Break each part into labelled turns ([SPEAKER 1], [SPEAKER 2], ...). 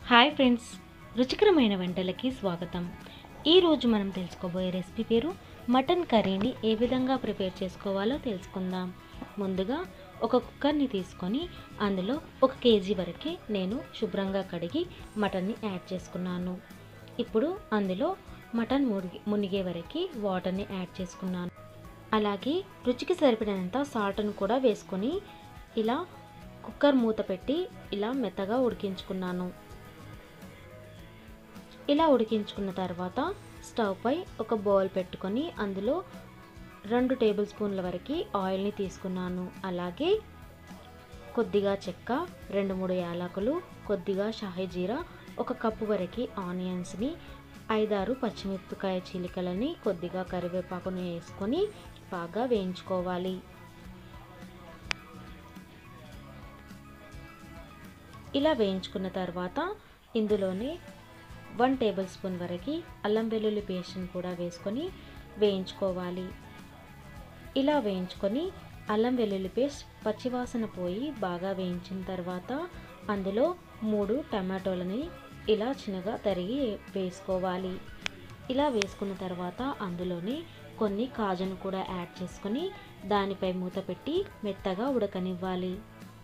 [SPEAKER 1] hi friends రుచికరమైన వంటలకి స్వాగతం ఈరోజు మనం తెలుసుకోబోయే రెసిపీ పేరు మటన్ కర్రీని ఏ విధంగా ప్రిపేర్ చేసుకోవాలో తెలుసుకుందాం ముందుగా ఒక కుక్కర్ని తీసుకొని అందులో ఒక కేజీ వరకే నేను శుభ్రంగా కడిగి మటన్ని యాడ్ చేసుకున్నాను ఇప్పుడు అందులో మటన్ మునిగి మునిగే వరకు వాటర్ని యాడ్ చేసుకున్నాను అలాగే రుచికి సరిపడినంత సాల్ట్ను కూడా వేసుకొని ఇలా కుక్కర్ మూత పెట్టి ఇలా మెత్తగా ఉడికించుకున్నాను ఇలా ఉడికించుకున్న తర్వాత స్టవ్ పై ఒక బౌల్ పెట్టుకొని అందులో రెండు టేబుల్ స్పూన్ల వరకు ఆయిల్ని తీసుకున్నాను అలాగే కొద్దిగా చెక్క రెండు మూడు యాలకులు కొద్దిగా షాహీ జీరా ఒక కప్పు వరకు ఆనియన్స్ని ఐదారు పచ్చిమిరపకాయ చీలికలని కొద్దిగా కరివేపాకుని వేసుకొని బాగా వేయించుకోవాలి ఇలా వేయించుకున్న తర్వాత ఇందులోనే వన్ టేబుల్ స్పూన్ వరకు అల్లం వెల్లుల్లి పేస్ట్ని కూడా వేసుకొని వేయించుకోవాలి ఇలా వేయించుకొని అల్లం వెల్లుల్లి పేస్ట్ పచ్చివాసన పోయి బాగా వేయించిన తర్వాత అందులో మూడు టమాటోలని ఇలా చిన్నగా తరిగి వేసుకోవాలి ఇలా వేసుకున్న తర్వాత అందులోనే కొన్ని కాజును కూడా యాడ్ చేసుకొని దానిపై మూత పెట్టి మెత్తగా ఉడకనివ్వాలి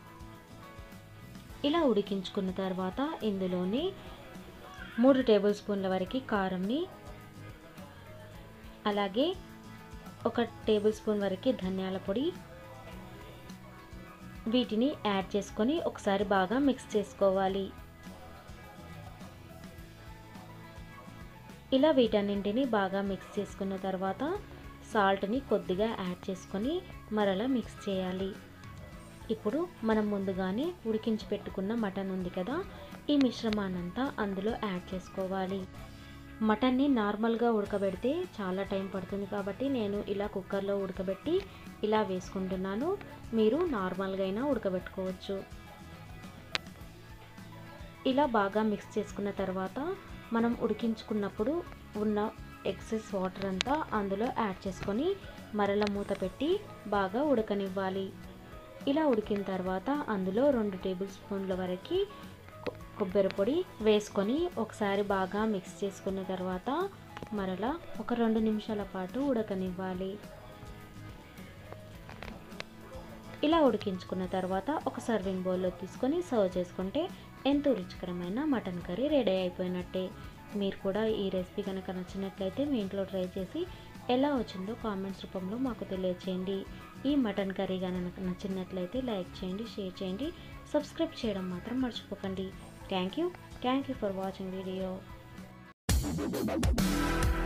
[SPEAKER 1] ఇలా ఉడికించుకున్న తర్వాత ఇందులోనే మూడు టేబుల్ స్పూన్ల వరకు కారంని అలాగే ఒక టేబుల్ స్పూన్ వరకు ధనియాల పొడి వీటిని యాడ్ చేసుకొని ఒకసారి బాగా మిక్స్ చేసుకోవాలి ఇలా వీటన్నింటిని బాగా మిక్స్ చేసుకున్న తర్వాత సాల్ట్ని కొద్దిగా యాడ్ చేసుకొని మరలా మిక్స్ చేయాలి ఇప్పుడు మనం ముందుగానే ఉడికించి పెట్టుకున్న మటన్ ఉంది కదా ఈ మిశ్రమాన్నంతా అందులో యాడ్ చేసుకోవాలి మటన్ని నార్మల్గా ఉడకబెడితే చాలా టైం పడుతుంది కాబట్టి నేను ఇలా కుక్కర్లో ఉడకబెట్టి ఇలా వేసుకుంటున్నాను మీరు నార్మల్గా అయినా ఉడకబెట్టుకోవచ్చు ఇలా బాగా మిక్స్ చేసుకున్న తర్వాత మనం ఉడికించుకున్నప్పుడు ఉన్న ఎక్సెస్ వాటర్ అంతా అందులో యాడ్ చేసుకొని మరల మూత పెట్టి బాగా ఉడకనివ్వాలి ఇలా ఉడికిన తర్వాత అందులో రెండు టేబుల్ స్పూన్ల వరకు కొబ్బరి పొడి వేసుకొని ఒకసారి బాగా మిక్స్ చేసుకున్న తర్వాత మరలా ఒక రెండు నిమిషాల పాటు ఉడకనివ్వాలి ఇలా ఉడికించుకున్న తర్వాత ఒక సర్వింగ్ బౌల్లో తీసుకొని సర్వ్ చేసుకుంటే ఎంతో రుచికరమైన మటన్ కర్రీ రెడీ అయిపోయినట్టే మీరు కూడా ఈ రెసిపీ కనుక నచ్చినట్లయితే మీ ఇంట్లో ట్రై చేసి ఎలా వచ్చిందో కామెంట్స్ రూపంలో మాకు తెలియచేయండి ఈ మటన్ కర్రీ కనుక నచ్చినట్లయితే లైక్ చేయండి షేర్ చేయండి సబ్స్క్రైబ్ చేయడం మాత్రం మర్చిపోకండి thank you thank you for watching video